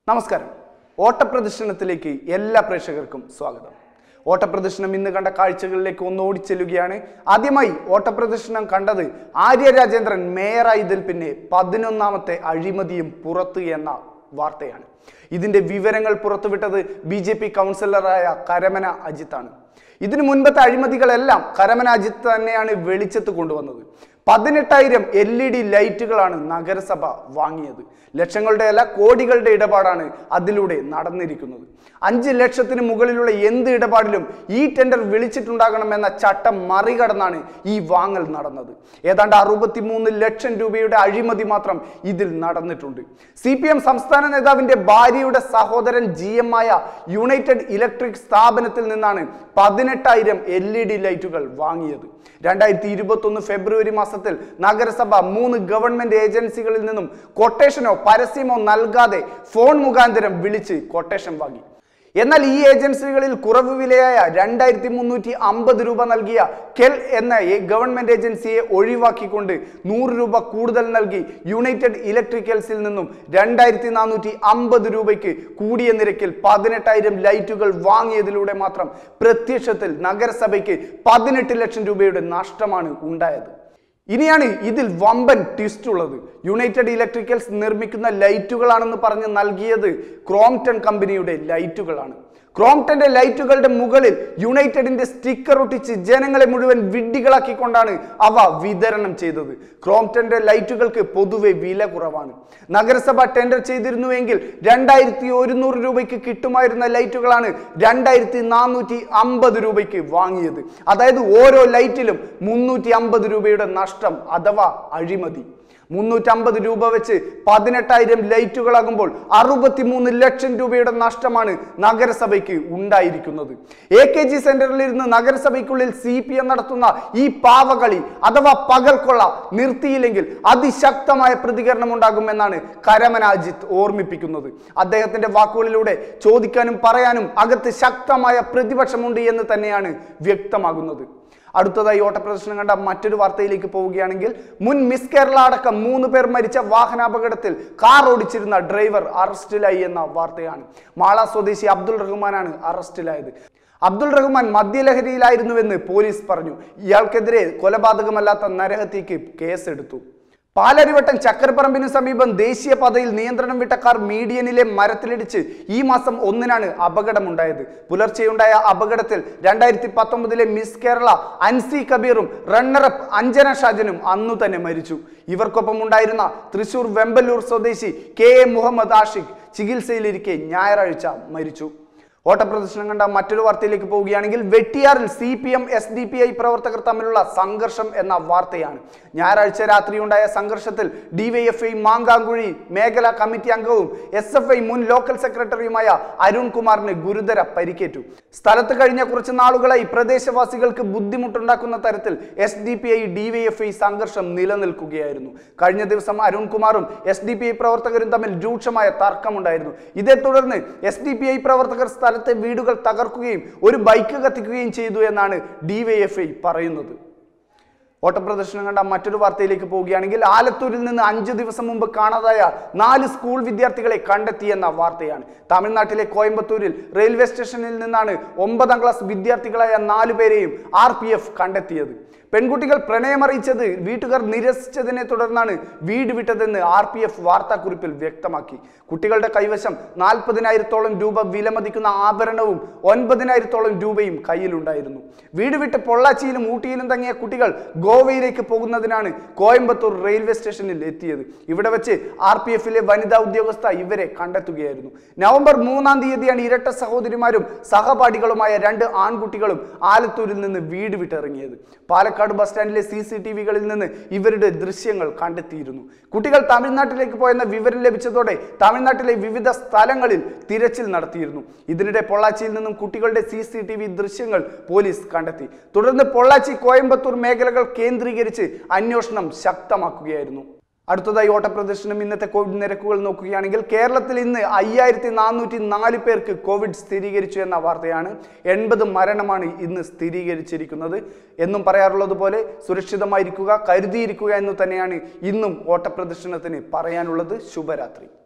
നമസ്കാരം ഓട്ടപ്രദർശനത്തിലേക്ക് എല്ലാ പ്രേക്ഷകർക്കും സ്വാഗതം ഓട്ടപ്രദർശനം ഇന്ന് കണ്ട കാഴ്ചകളിലേക്ക് ഒന്ന് ഓടിച്ചെല്ലുകയാണ് ആദ്യമായി ഓട്ടപ്രദർശനം കണ്ടത് ആര്യ രാജേന്ദ്രൻ മേയറായതിൽ പിന്നെ പതിനൊന്നാമത്തെ അഴിമതിയും പുറത്ത് എന്ന വാർത്തയാണ് ഇതിന്റെ വിവരങ്ങൾ പുറത്തുവിട്ടത് ബി ജെ പി കൗൺസിലറായ കരമന അജിത്താണ് ഇതിനു മുൻപത്തെ അഴിമതികളെല്ലാം കരമന അജിത്ത് തന്നെയാണ് വെളിച്ചത്ത് കൊണ്ടുവന്നത് പതിനെട്ടായിരം എൽ ഇ ഡി ലൈറ്റുകളാണ് നഗരസഭ വാങ്ങിയത് ലക്ഷങ്ങളുടെ അല്ല കോടികളുടെ ഇടപാടാണ് അതിലൂടെ നടന്നിരിക്കുന്നത് അഞ്ച് ലക്ഷത്തിന് മുകളിലുള്ള എന്ത് ഇടപാടിലും ഈ ടെൻഡർ വിളിച്ചിട്ടുണ്ടാകണമെന്ന ചട്ടം മറികടന്നാണ് ഈ വാങ്ങൽ നടന്നത് ഏതാണ്ട് അറുപത്തിമൂന്ന് ലക്ഷം രൂപയുടെ അഴിമതി മാത്രം ഇതിൽ നടന്നിട്ടുണ്ട് സി പി എം സംസ്ഥാന നേതാവിന്റെ ഭാര്യയുടെ സഹോദരൻ ജി എം ആയ യുണൈറ്റഡ് ഇലക്ട്രിക് സ്ഥാപനത്തിൽ നിന്നാണ് പതിനെട്ടായിരം എൽ ഇ ഡി ലൈറ്റുകൾ വാങ്ങിയത് രണ്ടായിരത്തി ഇരുപത്തി ഒന്ന് ഫെബ്രുവരി മാസത്തിൽ നഗരസഭ മൂന്ന് ഗവൺമെന്റ് ഏജൻസികളിൽ നിന്നും കൊട്ടേഷനോ പരസ്യമോ നൽകാതെ ഫോൺ മുഖാന്തരം വിളിച്ച് കൊട്ടേഷൻ വാങ്ങി എന്നാൽ ഈ ഏജൻസികളിൽ കുറവ് വിലയായ രണ്ടായിരത്തി മുന്നൂറ്റി അമ്പത് രൂപ നൽകിയ കെൽ എന്ന ഈ ഗവൺമെന്റ് ഏജൻസിയെ ഒഴിവാക്കിക്കൊണ്ട് നൂറ് രൂപ കൂടുതൽ നൽകി യുണൈറ്റഡ് ഇലക്ട്രിക്കൽസിൽ നിന്നും രണ്ടായിരത്തി നാനൂറ്റി അമ്പത് രൂപയ്ക്ക് കൂടിയ നിരക്കിൽ പതിനെട്ടായിരം ലൈറ്റുകൾ വാങ്ങിയതിലൂടെ മാത്രം പ്രത്യക്ഷത്തിൽ നഗരസഭയ്ക്ക് പതിനെട്ട് ലക്ഷം രൂപയുടെ നഷ്ടമാണ് ഉണ്ടായത് ഇനിയാണ് ഇതിൽ വമ്പൻ ട്വിസ്റ്റ് ഉള്ളത് യുണൈറ്റഡ് ഇലക്ട്രിക്കൽസ് നിർമ്മിക്കുന്ന ലൈറ്റുകളാണെന്ന് പറഞ്ഞ് നൽകിയത് ക്രോംപ്ടൺ കമ്പനിയുടെ ലൈറ്റുകളാണ് ക്രോംപ്ടന്റെ ലൈറ്റുകളുടെ മുകളിൽ യുണൈറ്റഡിന്റെ സ്റ്റിക്കർ ഒട്ടിച്ച് ജനങ്ങളെ മുഴുവൻ വിഡ്ഢികളാക്കിക്കൊണ്ടാണ് അവ വിതരണം ചെയ്തത് ക്രോംപ്ടന്റെ ലൈറ്റുകൾക്ക് പൊതുവെ വില കുറവാണ് നഗരസഭ ടെൻഡർ ചെയ്തിരുന്നുവെങ്കിൽ രണ്ടായിരത്തി ഒരുന്നൂറ് രൂപയ്ക്ക് കിട്ടുമായിരുന്ന ലൈറ്റുകളാണ് രണ്ടായിരത്തി നാനൂറ്റി അമ്പത് രൂപയ്ക്ക് വാങ്ങിയത് അതായത് ഓരോ ലൈറ്റിലും മുന്നൂറ്റി അമ്പത് രൂപയുടെ നഷ്ടം അഥവാ അഴിമതി മുന്നൂറ്റമ്പത് രൂപ വെച്ച് പതിനെട്ടായിരം ലൈറ്റുകളാകുമ്പോൾ അറുപത്തിമൂന്ന് ലക്ഷം രൂപയുടെ നഷ്ടമാണ് നഗരസഭയ്ക്ക് ഉണ്ടായിരിക്കുന്നത് എ കെ ജി സെന്ററിൽ ഇരുന്ന് നഗരസഭയ്ക്കുള്ളിൽ സി പി എം നടത്തുന്ന ഈ പാവകളി അഥവാ പകൽക്കൊള്ള നിർത്തിയില്ലെങ്കിൽ അതിശക്തമായ പ്രതികരണം ഉണ്ടാകുമെന്നാണ് കരമന അജിത്ത് ഓർമ്മിപ്പിക്കുന്നത് അദ്ദേഹത്തിന്റെ വാക്കുകളിലൂടെ ചോദിക്കാനും പറയാനും അകത്ത് ശക്തമായ പ്രതിപക്ഷമുണ്ട് എന്ന് തന്നെയാണ് വ്യക്തമാകുന്നത് അടുത്തതായി ഓട്ടപ്രദർശനം കണ്ട മറ്റൊരു വാർത്തയിലേക്ക് പോവുകയാണെങ്കിൽ മുൻ മിസ് കേരള അടക്കം മൂന്ന് പേർ മരിച്ച വാഹനാപകടത്തിൽ കാർ ഓടിച്ചിരുന്ന ഡ്രൈവർ അറസ്റ്റിലായി എന്ന വാർത്തയാണ് മാള സ്വദേശി അബ്ദുൾ റഹ്മാനാണ് അറസ്റ്റിലായത് അബ്ദുൾ റഹ്മാൻ മദ്യലഹരിയിലായിരുന്നുവെന്ന് പോലീസ് പറഞ്ഞു ഇയാൾക്കെതിരെ കൊലപാതകമല്ലാത്ത നരഹത്യക്ക് കേസെടുത്തു പാലരിവട്ടം ചക്കരപ്പറമ്പിന് സമീപം ദേശീയപാതയിൽ നിയന്ത്രണം വിട്ട കാർ മീഡിയനിലെ മരത്തിലിടിച്ച് ഈ മാസം ഒന്നിനാണ് അപകടമുണ്ടായത് പുലർച്ചെയുണ്ടായ അപകടത്തിൽ രണ്ടായിരത്തി പത്തൊമ്പതിലെ മിസ് കേരള അൻസി കബീറും റണ്ണറപ്പ് അഞ്ജന ഷാജനും അന്നു തന്നെ മരിച്ചു ഇവർക്കൊപ്പം ഉണ്ടായിരുന്ന തൃശൂർ വെമ്പല്ലൂർ സ്വദേശി കെ എ മുഹമ്മദ് ആഷിഖ് ചികിത്സയിലിരിക്കെ ഞായറാഴ്ച മരിച്ചു ഓട്ടപ്രദർശനം കണ്ട മറ്റൊരു വാർത്തയിലേക്ക് പോവുകയാണെങ്കിൽ വെട്ടിയാറിൽ C P M S D P I പ്രവർത്തകർ തമ്മിലുള്ള സംഘർഷം എന്ന വാർത്തയാണ് ഞായറാഴ്ച രാത്രിയുണ്ടായ സംഘർഷത്തിൽ ഡിവൈഎഫ്ഐ മാങ്കാങ്കുഴി മേഖലാ കമ്മിറ്റി അംഗവും എസ് എഫ് ഐ മുൻ ലോക്കൽ സെക്രട്ടറിയുമായ അരുൺ കുമാറിന് ഗുരുതര പരിക്കേറ്റു സ്ഥലത്ത് കഴിഞ്ഞ കുറച്ച് നാളുകളായി പ്രദേശവാസികൾക്ക് ബുദ്ധിമുട്ടുണ്ടാക്കുന്ന തരത്തിൽ S D P I DYFI സംഘർഷം നിലനിൽക്കുകയായിരുന്നു കഴിഞ്ഞ ദിവസം അരുൺകുമാറും എസ് ഡി പി ഐ പ്രവർത്തകരും തമ്മിൽ രൂക്ഷമായ തർക്കമുണ്ടായിരുന്നു ഇതേ തുടർന്ന് എസ് ഡി പി ഐ പ്രവർത്തകർ സ്ഥലത്തെ വീടുകൾ തകർക്കുകയും ഒരു ബൈക്ക് കത്തിക്കുകയും ചെയ്തു എന്നാണ് ഡിവൈഎഫ്ഐ പറയുന്നത് ഓട്ടപ്രദർശനം കണ്ട മറ്റൊരു വാർത്തയിലേക്ക് പോവുകയാണെങ്കിൽ ആലത്തൂരിൽ നിന്ന് അഞ്ച് ദിവസം മുമ്പ് കാണാതായ നാല് സ്കൂൾ വിദ്യാർത്ഥികളെ കണ്ടെത്തിയെന്ന വാർത്തയാണ് തമിഴ്നാട്ടിലെ കോയമ്പത്തൂരിൽ റെയിൽവേ സ്റ്റേഷനിൽ നിന്നാണ് ഒമ്പതാം ക്ലാസ് വിദ്യാർത്ഥികളായ നാലു പേരെയും ആർ പി എഫ് കണ്ടെത്തിയത് പെൺകുട്ടികൾ പ്രണയമറിയിച്ചത് വീട്ടുകാർ നിരസിച്ചതിനെ തുടർന്നാണ് വീട് വിട്ടതെന്ന് ആർ പി എഫ് വാർത്താക്കുറിപ്പിൽ വ്യക്തമാക്കി കുട്ടികളുടെ കൈവശം നാൽപ്പതിനായിരത്തോളം രൂപ വിലമതിക്കുന്ന ആഭരണവും ഒൻപതിനായിരത്തോളം രൂപയും കയ്യിലുണ്ടായിരുന്നു വീട് വിട്ട് പൊള്ളാച്ചിയിലും ഊട്ടിയിലും തങ്ങിയ കുട്ടികൾ ഗോവയിലേക്ക് പോകുന്നതിനാണ് കോയമ്പത്തൂർ റെയിൽവേ സ്റ്റേഷനിൽ എത്തിയത് ഇവിടെ വെച്ച് ആർ പി എഫിലെ വനിതാ ഉദ്യോഗസ്ഥ ഇവരെ കണ്ടെത്തുകയായിരുന്നു നവംബർ മൂന്നാം തീയതിയാണ് ഇരട്ട സഹോദരിമാരും സഹപാഠികളുമായ രണ്ട് ആൺകുട്ടികളും ആലത്തൂരിൽ നിന്ന് വീട് വിട്ടിറങ്ങിയത് പാലക്കാട് ബസ് സ്റ്റാൻഡിലെ സി സി ടി വികളിൽ നിന്ന് ഇവരുടെ ദൃശ്യങ്ങൾ കണ്ടെത്തിയിരുന്നു കുട്ടികൾ തമിഴ്നാട്ടിലേക്ക് പോയെന്ന വിവരം ലഭിച്ചതോടെ തമിഴ്നാട്ടിലെ വിവിധ സ്ഥലങ്ങളിൽ തിരച്ചിൽ നടത്തിയിരുന്നു ഇതിനിടെ പൊള്ളാച്ചിയിൽ നിന്നും കുട്ടികളുടെ സി സി ടി വി ദൃശ്യങ്ങൾ പോലീസ് കണ്ടെത്തി തുടർന്ന് പൊള്ളാച്ചി കോയമ്പത്തൂർ മേഖലകൾ കേന്ദ്രീകരിച്ച് അന്വേഷണം ശക്തമാക്കുകയായിരുന്നു അടുത്തതായി ഓട്ടപ്രദർശനം ഇന്നത്തെ കോവിഡ് നിരക്കുകൾ നോക്കുകയാണെങ്കിൽ കേരളത്തിൽ ഇന്ന് അയ്യായിരത്തി നാനൂറ്റി നാല് പേർക്ക് കോവിഡ് സ്ഥിരീകരിച്ചു എന്ന വാർത്തയാണ് എൺപത് മരണമാണ് ഇന്ന് സ്ഥിരീകരിച്ചിരിക്കുന്നത് എന്നും പറയാറുള്ളത് പോലെ സുരക്ഷിതമായിരിക്കുക കരുതിയിരിക്കുക എന്ന് തന്നെയാണ് ഇന്നും ഓട്ടപ്രദർശനത്തിന് പറയാനുള്ളത് ശുഭരാത്രി